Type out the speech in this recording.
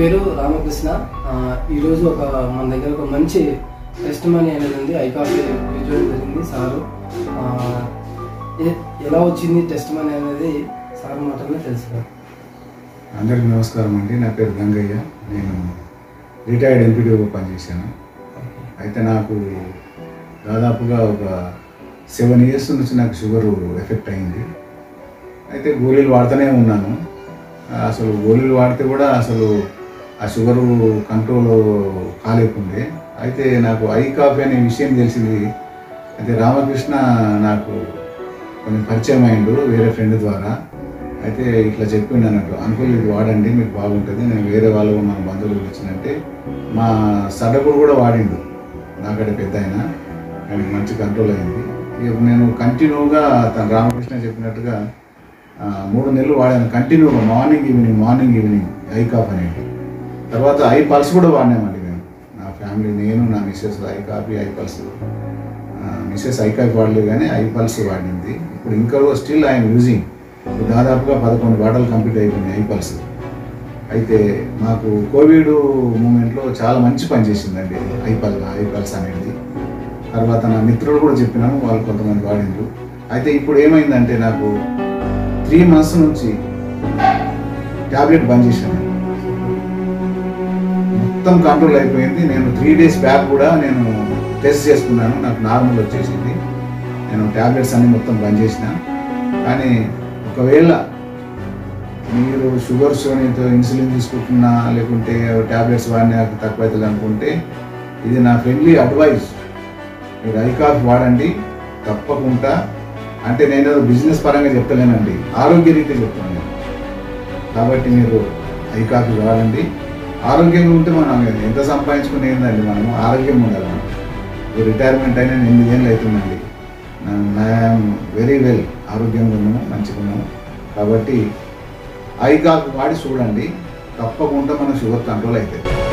పేరు రామకృష్ణ ఆ, ఈరోజు ఒక మన దగ్గర ఒక మంచి టెస్ట్ మనీ అనేది ఉంది ఐ కాఫీ చూడడం జరిగింది సారు ఆ, ఎ- ఎలా వచ్చింది టెస్ట్ మనీ అనేది సార్ మాటల్లో తెలుసుకోవాలి అందరికీ నమస్కారం అండి నా పేరు గంగయ్య నేను రిటైర్డ్ ఎంపీడీఓ పనిచేశాను అయితే నాకు దాదాపుగా ఒక సెవెన్ ఇయర్స్ నుంచి నాకు షుగర్ ఎఫెక్ట్ అయింది అయితే గోళీలు వాడుతూనే ఉన్నాను అసలు గోళీలు వాడితే కూడా అసలు ఆ షుగరు కంట్రోల్ కాలేకుండే అయితే నాకు ఐ కాఫీ అనే విషయం తెలిసింది అయితే రామకృష్ణ నాకు కొంచెం పరిచయం అయిండు వేరే ఫ్రెండ్ ద్వారా అయితే ఇట్లా చెప్పిండు అన్నట్టు అంకుల్ ఇది వాడండి మీకు బాగుంటుంది నేను వేరే వాళ్ళు మన బంధువులు వచ్చినంటే మా సడకుడు కూడా వాడిండు నాకంటే పెద్ద ఆయన ఆయనకి మంచి కంట్రోల్ అయింది ఇక నేను కంటిన్యూగా తన రామకృష్ణ చెప్పినట్టుగా ఆ, మూడు నెలలు వాడాను కంటిన్యూగా morning evening morning evening I cough అనేది తర్వాత ఐ పల్స్ కూడా వాడినామండి మేము నా ఫ్యామిలీ నేను నా missus I coffee I pulse missus I coffee వాడలేదు కానీ ఐ పల్స్ వాడింది ఇప్పుడు ఇంకా స్టిల్ ఐఎమ్ యూజింగ్ ఇప్పుడు దాదాపుగా పదకొండు బాటలు కంప్లీట్ అయిపోయినాయి ఐ పల్స్ అయితే మాకు కోవిడ్ మూమెంట్లో చాలా మంచి పని చేసిందండి ఐపల్ ఐపల్స్ అనేది తర్వాత నా మిత్రులు కూడా చెప్పినాము వాళ్ళు కొంతమంది వాడిండ్రు అయితే ఇప్పుడు ఏమైందంటే నాకు త్రీ మంత్స్ నుంచి ట్యాబ్లెట్ బంద్ చేశాను మొత్తం కంట్రోల్ అయిపోయింది నేను త్రీ డేస్ బ్యాక్ కూడా నేను టెస్ట్ చేసుకున్నాను నాకు నార్మల్ వచ్చేసింది నేను ట్యాబ్లెట్స్ అన్ని మొత్తం బంద్ చేసిన కానీ ఒకవేళ మీరు షుగర్ సోనీతో ఇన్సులిన్ తీసుకుంటున్నా లేకుంటే ట్యాబ్లెట్స్ వాడినా తక్కువ అవుతుంది అనుకుంటే ఇది నా ఫ్రెండ్లీ అడ్వైస్ మీరు ఐ కాఫీ వాడండి తప్పకుండా అంటే నేను ఏదో బిజినెస్ పరంగా చెప్తలేనండి ఆరోగ్య రీతి చెప్తాను నేను కాబట్టి మీరు ఐ కాఫీ వాడండి ఆరోగ్యంగా ఉంటే మనం ఎంత సంపాదించుకుని ఏందండి మనము ఆరోగ్యంగా ఉండాలి మనం ఇప్పుడు రిటైర్మెంట్ అయినా ఎనిమిది ఏళ్ళు అవుతుందండి ఐఎమ్ వెరీ వెల్ ఆరోగ్యంగా ఉన్నాము మంచిగా ఉన్నాము కాబట్టి ఐ కాఫీ వాడి చూడండి తప్పకుండా మన షుగర్ కంట్రోల్ అవుతుంది